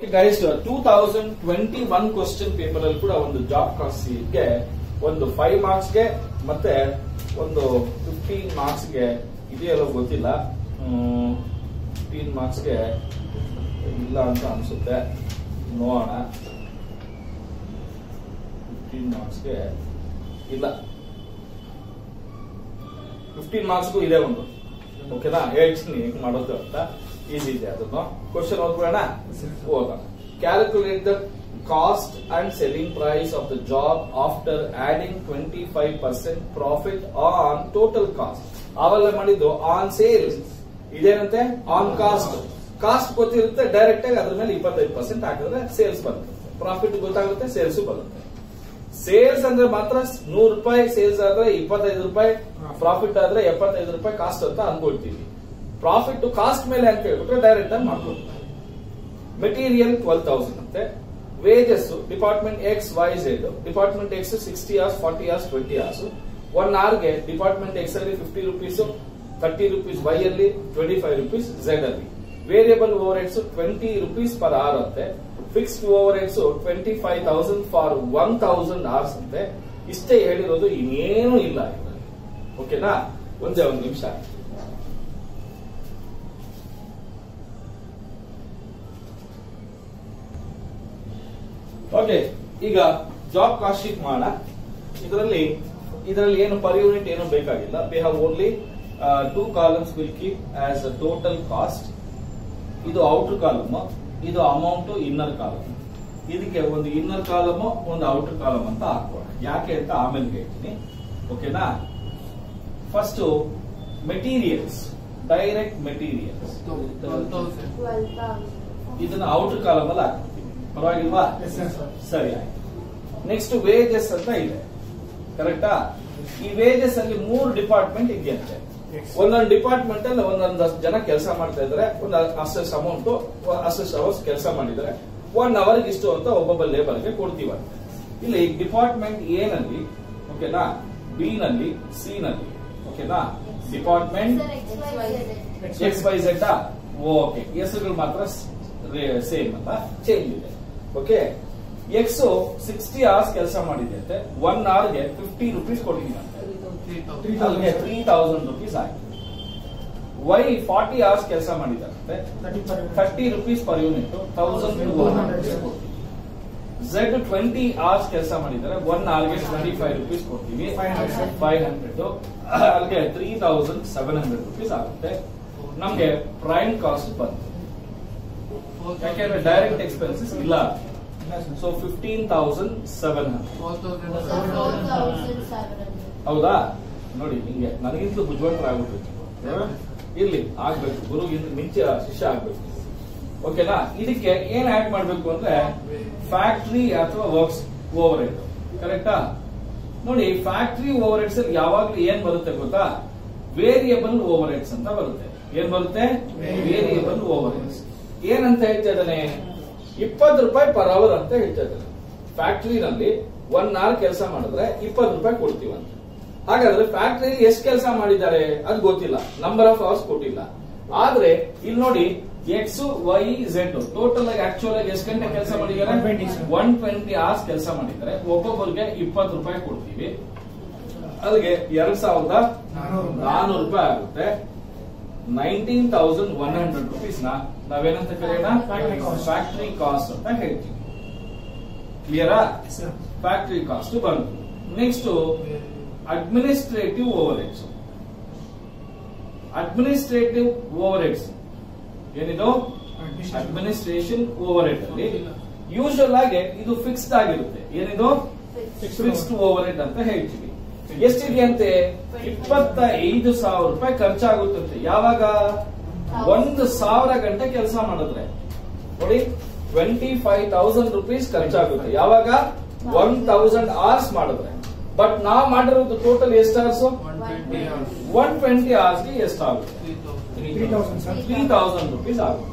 Guys two thousand twenty one question paper ಅಲ್ಲಿ ಕೂಡ ಒಂದು ಜಾಬ್ ಕಾಸ್ಟ್ಗೆ ಒಂದು ಫೈವ್ ಮಾರ್ಕ್ಸ್ಗೆ ಮತ್ತೆ ಒಂದು ಫಿಫ್ಟೀನ್ ಮಾರ್ಕ್ಸ್ಗೆ ಇದೆಯಲ್ಲೋ ಗೊತ್ತಿಲ್ಲ ಫಿಫ್ಟೀನ್ ಮಾರ್ಕ್ಸ್ಗೆ ಇಲ್ಲ ಅಂತ ಅನ್ಸುತ್ತೆ ನೋಡೋಣ ಫಿಫ್ಟೀನ್ ಮಾರ್ಕ್ಸ್ಗೆ ಇಲ್ಲ ಫಿಫ್ಟೀನ್ ಮಾರ್ಕ್ಸ್ಗೂ ಇದೆ ಒಂದು ಓಕೆನಾ ಹೇಳ್ತೀನಿ ಹೆಂಗ್ ಮಾಡೋದು ಅಂತ ಈಸಿ ಇದೆ ಅದನ್ನು ಕ್ವಶನ್ ಓದ್ಬಿಡೋಣ ಹೋಗೋಣ calculate the cost and selling price of the job after adding twenty five percent profit on total cost ಅವೆಲ್ಲ ಮಾಡಿದ್ದು ಆನ್ ಸೇಲ್ಸ್ ಇದೇನಂತೆ ಆನ್ ಕಾಸ್ಟ್ ಕಾಸ್ಟ್ ಗೊತ್ತಿರುತ್ತೆ ಡೈರೆಕ್ಟ್ ಆಗಿ ಅದ್ರ ಮೇಲೆ ಇಪ್ಪತ್ತೈದು ಪರ್ಸೆಂಟ್ ಹಾಕಿದ್ರೆ ಸೇಲ್ಸ್ ಬರುತ್ತೆ ಪ್ರಾಫಿಟ್ ಗೊತ್ತಾಗುತ್ತೆ ಸೇಲ್ಸ್ ಬರುತ್ತೆ ಸೇಲ್ಸ್ ಅಂದ್ರೆ ಮಾತ್ರ ನೂರು ರೂಪಾಯಿ ಸೇಲ್ಸ್ ಆದ್ರೆ ಇಪ್ಪತ್ತೈದು ರೂಪಾಯಿ ಪ್ರಾಫಿಟ್ ಆದ್ರೆ ಎಪ್ಪತ್ತೈದು ರೂಪಾಯಿ ಕಾಸ್ಟ್ ಅಂತ ಅನ್ಕೊಳ್ತೀವಿ ಪ್ರಾಫಿಟ್ ಕಾಸ್ಟ್ ಮೇಲೆ ಅಂತ ಹೇಳ್ಬಿಟ್ರೆ ಡೈರೆಕ್ಟ್ ಆಗಿ ಮಾಡ್ಕೊಳ್ತೀವಿ ಮೆಟೀರಿಯಲ್ ಟ್ವೆಲ್ ತೌಸಂಡ್ ಅಂತೆ wages department X Y Z department X sixty hours forty hours twenty hours one ಅವರ್ಗೆ ಡಿಪಾರ್ಟ್ಮೆಂಟ್ ಎಕ್ಸ್ ಅಲ್ಲಿ fifty rupees thirty rupees Y ಅಲ್ಲಿ ಟ್ವೆಂಟಿ ಫೈವ್ ರುಪೀಸ್ ಝೆಡ್ ಅಲ್ಲಿ variable overheads twenty rupees per hour ಅಂತೆ fixed overheads twenty five thousand for one thousand hours ಅಂತೆ ಇಷ್ಟೇ ಹೇಳಿರೋದು ಇನ್ನೇನು ಇಲ್ಲ ಇದರಲ್ಲಿ ಓಕೆನಾ ಒಂದೇ ಒಂದು ನಿಮಿಷ ಓಕೆ ಈಗ ಜಾಬ್ ಕಾಸ್ಟ್ ಶೀಟ್ ಮಾಡೋಣ ಇದರಲ್ಲಿ ಇದರಲ್ಲಿ ಏನು ಪರ್ ಯೂನಿಟ್ ಏನು ಬೇಕಾಗಿಲ್ಲ we have only two columns will keep as a total cost ಇದು ಔಟರ್ ಕಾಲಮ್ ಇದು ಅಮೌಂಟ್ ಇನ್ನರ್ ಕಾಲಮ್ ಇದಕ್ಕೆ ಒಂದು ಇನ್ನರ್ ಕಾಲಮ್ ಒಂದು ಔಟರ್ ಕಾಲಮ್ ಅಂತ ಹಾಕೋಣ ಯಾಕೆ ಅಂತ ಆಮೇಲೆ ಹೇಳ್ತೀನಿ ಓಕೆನಾ ಫಸ್ಟ್ ಮೆಟೀರಿಯಲ್ಸ್ ಡೈರೆಕ್ಟ್ ಮೆಟೀರಿಯಲ್ಸ್ ಇದನ್ನ ಔಟರ್ ಕಾಲಮ್ ಅಲ್ಲಿ ಹಾಕ್ತೀವಿ ಪರವಾಗಿಲ್ವಾ ಸರಿ ಆಯ್ತು ನೆಕ್ಸ್ಟ್ ವೇಜಸ್ ಅಂತ ಇದೆ ಕರೆಕ್ಟಾ ಈ ವೇಜಸ್ ಅಲ್ಲಿ ಮೂರು ಡಿಪಾರ್ಟ್ಮೆಂಟ್ ಇದೆಯಂತೆ ಒಂದೊಂದು ಡಿಪಾರ್ಟ್ಮೆಂಟ್ ಅಲ್ಲಿ ಒಂದೊಂದಷ್ಟು ಜನ ಕೆಲಸ ಮಾಡ್ತಾ ಇದಾರೆ ಒಂದು ಅಸೆಸ್ ಅಮೌಂಟ್ ಅಸೆಸ್ ಅವರ್ಸ್ ಕೆಲಸ ಮಾಡಿದ್ದಾರೆ ಒನ್ ಅವರ್ ಇಷ್ಟು ಅಂತ ಒಬ್ಬೊಬ್ಬ ಲೇಬರ್ಗೆ ಕೊಡ್ತೀವಂತೆ ಇಲ್ಲಿ ಡಿಪಾರ್ಟ್ಮೆಂಟ್ ಎ ನಲ್ಲಿ ಓಕೆನಾ ಬಿ ನಲ್ಲಿ ಸಿ ನಲ್ಲಿ ಓಕೆನಾ department X Y Z okay ಹೆಸರುಗಳು ಮಾತ್ರ ಸೇಮ್ ಅಂತ ಚೇಂಜ್ ಇದೆ ಓಕೆ ಎಕ್ಸ್ ಸಿಕ್ಸ್ಟಿ ಅವರ್ಸ್ ಕೆಲಸ ಮಾಡಿದೆ ಅಂತೆ ಒನ್ ಅವರ್ಗೆ ಫಿಫ್ಟಿ ರುಪೀಸ್ ಕೊಟ್ಟಿದ್ದೀನಂತೆ ಅಲ್ಲಿಗೆ ತ್ರೀ ತೌಸಂಡ್ ರುಪೀಸ್ ಆಯ್ತು ವೈ ಫಾರ್ಟಿ ಅವರ್ಸ್ ಕೆಲಸ ಮಾಡಿದಾರಂತೆ thirty rupees per unit thousand two hundred Z twenty hours ಕೆಲಸ ಮಾಡಿದ್ದಾರೆ ಒನ್ ಅವರ್ಗೆ ಟ್ವೆಂಟಿ ಫೈವ್ ರುಪೀಸ್ ಕೊಡ್ತೀವಿ ಫೈವ್ ಹಂಡ್ರೆಡ್ ಅಲ್ಲಿಗೆ three thousand seven hundred rupees ಆಗುತ್ತೆ ನಮ್ಗೆ ಪ್ರೈಮ್ ಕಾಸ್ಟ್ ಬಂತು ಯಾಕೆಂದ್ರೆ ಡೈರೆಕ್ಟ್ ಎಕ್ಸ್ಪೆನ್ಸಸ್ ಇಲ್ಲ so fifteen thousand seven hundred ಹೌದಾ ನೋಡಿ ಹಿಂಗೆ ನನಗಿಂತಲೂ ಬುಜ್ವಂತರ ಆಗ್ಬಿಟ್ಟು ಇರ್ಲಿ ಆಗ್ಬೇಕು ಗುರುಗಿಂತ ಮಿಂಚ ಶಿಷ್ಯ ಆಗ್ಬೇಕು ಓಕೆನಾ ಇದಕ್ಕೆ ಏನ್ ಆಡ್ ಮಾಡ್ಬೇಕು ಅಂದ್ರೆ ಫ್ಯಾಕ್ಟ್ರಿ ಅಥವಾ ವರ್ಕ್ಸ್ ಓವರ್ ಹೆಡ್ ಕರೆಕ್ಟಾ ನೋಡಿ ಫ್ಯಾಕ್ಟ್ರಿ ಓವರ್ ಹೆಡ್ಸ್ ಅಲ್ಲಿ ಯಾವಾಗ್ಲೂ ಏನ್ ಬರುತ್ತೆ ಗೊತ್ತಾ ವೇರಿಯಬಲ್ ಓವರ್ ಹೆಡ್ಸ್ ಅಂತ ಬರುತ್ತೆ ಏನ್ ಬರುತ್ತೆ ವೇರಿಯಬಲ್ ಓವರ್ ಹೆಡ್ಸ್ ಏನಂತ ಹೇಳ್ತಾ ಇದ್ದಾನೆ ಇಪ್ಪತ್ತು ರೂಪಾಯಿ ಪರ್ ಅವರ್ ಅಂತ ಹೇಳ್ತಾ ಇದ್ದಾನೆ ಫ್ಯಾಕ್ಟ್ರಿನಲ್ಲಿ ಒನ್ ಅವರ್ ಕೆಲಸ ಮಾಡಿದ್ರೆ ಇಪ್ಪತ್ತು ರೂಪಾಯಿ ಕೊಡ್ತೀವಂತೆ ಹಾಗಾದ್ರೆ ಫ್ಯಾಕ್ಟ್ರಿ ಎಷ್ಟು ಕೆಲಸ ಮಾಡಿದ್ದಾರೆ ಅದು ಗೊತ್ತಿಲ್ಲ ನಂಬರ್ ಆಫ್ ಅವರ್ಸ್ ಕೊಟ್ಟಿಲ್ಲ ಆದ್ರೆ ಇಲ್ಲಿ ನೋಡಿ ಎಕ್ಸ್ ವೈ ಝೆಡ್ ಟೋಟಲ್ ಆಗಿ ಆಕ್ಚುಲ್ ಆಗಿ ಎಷ್ಟು ಗಂಟೆ ಕೆಲಸ ಮಾಡಿದ್ದಾರೆ ಒನ್ ಟ್ವೆಂಟಿ ಅವರ್ಸ್ ಕೆಲಸ ಮಾಡಿದ್ದಾರೆ ಒಬ್ಬೊಬ್ಬರಿಗೆ ಇಪ್ಪತ್ತು ರೂಪಾಯಿ ಕೊಡ್ತೀವಿ ಅಲ್ಲಿಗೆ ಎರಡ್ ಸಾವಿರದ ನಾನೂರು ರೂಪಾಯಿ ಆಗುತ್ತೆ nineteen thousand one hundred rupees ನ ನಾವೇನಂತ ಕರೆಯೋಣ ಫ್ಯಾಕ್ಟ್ರಿ ಕಾಸ್ಟ್ ಅಂತ ಹೇಳ್ತೀವಿ ಕ್ಲಿಯರಾ ಫ್ಯಾಕ್ಟ್ರಿ ಕಾಸ್ಟ್ ಬಂತು next administrative overheads administrative overheads ಏನಿದು ಅಡ್ಮಿನಿಸ್ಟ್ರೇಷನ್ ಓವರ್ ಹೆಡ್ ಅಲ್ಲಿ ಯೂಶುವಲ್ ಆಗಿ ಇದು ಫಿಕ್ಸ್ಡ್ ಆಗಿರುತ್ತೆ ಏನಿದು ಫಿಕ್ಸ್ಡ್ ಓವರ್ ಹೆಡ್ ಅಂತ ಹೇಳ್ತೀವಿ ಎಷ್ಟಿದೆಯಂತೆ ಇಪ್ಪತ್ತ ಐದು ಸಾವಿರ ರೂಪಾಯಿ ಖರ್ಚಾಗುತ್ತಂತೆ ಯಾವಾಗ ಒಂದು ಸಾವಿರ ಗಂಟೆ ಕೆಲಸ ಮಾಡಿದ್ರೆ ನೋಡಿ ಟ್ವೆಂಟಿ ಫೈವ್ ತೌಸಂಡ್ ರುಪೀಸ್ ಖರ್ಚಾಗುತ್ತೆ ಯಾವಾಗ ಒನ್ ತೌಸಂಡ್ ಅವರ್ಸ್ ಮಾಡಿದ್ರೆ ಬಟ್ ನಾವು ಮಾಡಿರೋದು ಟೋಟಲ್ ಎಷ್ಟು ಅವರ್ಸ್ ಒನ್ ಟ್ವೆಂಟಿ ಅವರ್ಸ್ಗೆ ಎಷ್ಟಾಗುತ್ತೆ ತ್ರೀ ತೌಸಂಡ್ ರುಪೀಸ್ ಆಗುತ್ತೆ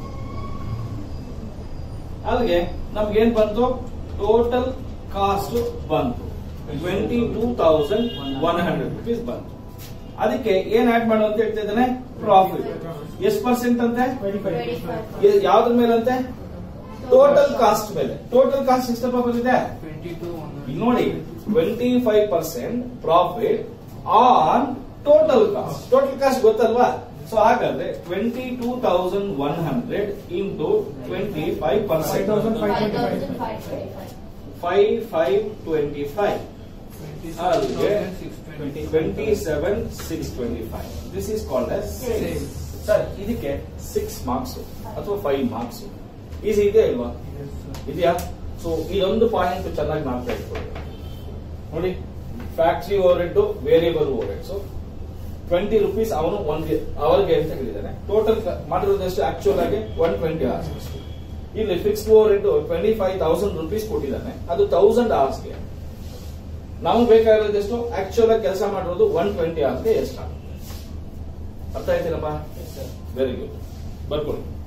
ಅಲ್ಲಿಗೆ ನಮ್ಗೇನ್ ಬಂತು ಟೋಟಲ್ ಕಾಸ್ಟ್ ಬಂತು twenty two thousand one hundred rupees ಬಂತು ಅದಕ್ಕೆ ಏನ್ ಆಡ್ ಮಾಡು ಅಂತ ಹೇಳ್ತಾ ಇದ್ದಾನೆ ಪ್ರಾಫಿಟ್ ಎಷ್ಟು ಪರ್ಸೆಂಟ್ ಅಂತೆ ಇದ್ ಯಾವ್ದ್ರ ಮೇಲಂತೆ ಟೋಟಲ್ ಕಾಸ್ಟ್ ಮೇಲೆ ಟೋಟಲ್ ಕಾಸ್ಟ್ ಎಷ್ಟಪ್ಪ ಬಂದಿದೆ ಟ್ವೆಂಟಿ ಟು ಈಗ ನೋಡಿ twenty five percent profit on total cost total cost ಗೊತ್ತಲ್ವಾ ಸೊ ಹಾಗಾದ್ರೆ twenty two thousand one hundred into twenty five percent 5,525. Five five twenty five ಅಲ್ಲಿಗೆ twenty seven six twenty five this is called as Sales. Sir ಇದಕ್ಕೆ six marks ಅಥವಾ five marks easy ಇದೆ ಇಲ್ವಾ ಇದೆಯಾ so ಇದೊಂದು point ಚೆನ್ನಾಗಿ ಮಾಡ್ತಾ ಇಟ್ಕೊಳ್ಳಿ ನೋಡಿ factory overhead variable overheads twenty rupees ಅವನು ಒನ್ ಅವರ್ಗೆ ಅಂತ ಹೇಳಿದ್ದಾನೆ ಟೋಟಲ್ ಮಾಡಿರೋದಷ್ಟು ಆಕ್ಚುಯಲ್ ಆಗಿ ಒನ್ ಟ್ವೆಂಟಿ ಅವರ್ಸ್ ಇಲ್ಲಿ fixed overhead twenty five thousand rupees ಕೊಟ್ಟಿದ್ದಾನೆ ಅದು ತೌಸಂಡ್ ಅವರ್ಸ್ಗೆ ನಮ್ಗೆ ಬೇಕಾಗಿರೋದೆಷ್ಟು ಆಕ್ಚುಯಲ್ ಆಗಿ ಕೆಲಸ ಮಾಡಿರೋದು ಒನ್ ಟ್ವೆಂಟಿ ಅವರ್ಗೆ ಎಷ್ಟಾಗುತ್ತೆ ಅರ್ಥ ಆಯ್ತೇನಪ್ಪ ವೆರಿ ಗುಡ್ ಬರ್ಕೊಳ್ಳಿ